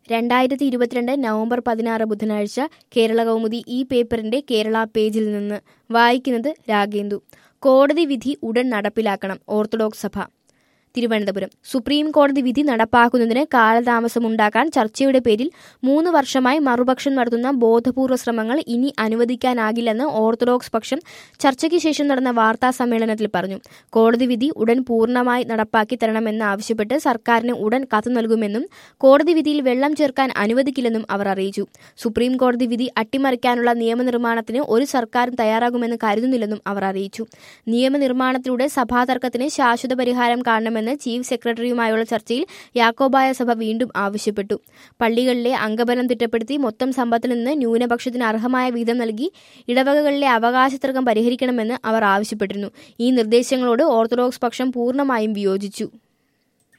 രണ്ടായിരത്തി ഇരുപത്തിരണ്ട് നവംബർ പതിനാറ് ബുധനാഴ്ച കേരള കൗമുദി ഈ പേപ്പറിന്റെ കേരള പേജിൽ നിന്ന് വായിക്കുന്നത് രാഗേന്ദു കോടതി വിധി ഉടൻ നടപ്പിലാക്കണം ഓർത്തഡോക്സ് സഭ തിരുവനന്തപുരം സുപ്രീം കോടതി വിധി നടപ്പാക്കുന്നതിന് കാലതാമസമുണ്ടാക്കാൻ ചർച്ചയുടെ പേരിൽ മൂന്ന് വർഷമായി മറുപക്ഷം നടത്തുന്ന ബോധപൂർവ ശ്രമങ്ങൾ ഇനി അനുവദിക്കാനാകില്ലെന്ന് ഓർത്തഡോക്സ് പക്ഷം ചർച്ചയ്ക്ക് ശേഷം നടന്ന വാർത്താ സമ്മേളനത്തിൽ പറഞ്ഞു കോടതി വിധി ഉടൻ പൂർണ്ണമായി നടപ്പാക്കി തരണമെന്ന് ആവശ്യപ്പെട്ട് സർക്കാരിന് ഉടൻ കത്ത് നൽകുമെന്നും കോടതി വിധിയിൽ വെള്ളം ചേർക്കാൻ അനുവദിക്കില്ലെന്നും അവർ അറിയിച്ചു സുപ്രീം കോടതി വിധി അട്ടിമറിക്കാനുള്ള നിയമനിർമ്മാണത്തിന് ഒരു സർക്കാരും തയ്യാറാകുമെന്ന് കരുതുന്നില്ലെന്നും അവർ അറിയിച്ചു നിയമനിർമ്മാണത്തിലൂടെ സഭാതർക്കത്തിന് ശാശ്വത പരിഹാരം കാണണമെന്ന് ചീഫ് സെക്രട്ടറിയുമായുള്ള ചർച്ചയിൽ യാക്കോബായ സഭ വീണ്ടും ആവശ്യപ്പെട്ടു പള്ളികളിലെ അംഗബലം തിട്ടപ്പെടുത്തി മൊത്തം സമ്പത്തിൽ നിന്ന് ന്യൂനപക്ഷത്തിന് അർഹമായ വീതം നൽകി ഇടവകകളിലെ അവകാശതർക്കം പരിഹരിക്കണമെന്ന് അവർ ആവശ്യപ്പെട്ടിരുന്നു ഈ നിർദ്ദേശങ്ങളോട് ഓർത്തഡോക്സ് പക്ഷം പൂർണ്ണമായും വിയോജിച്ചു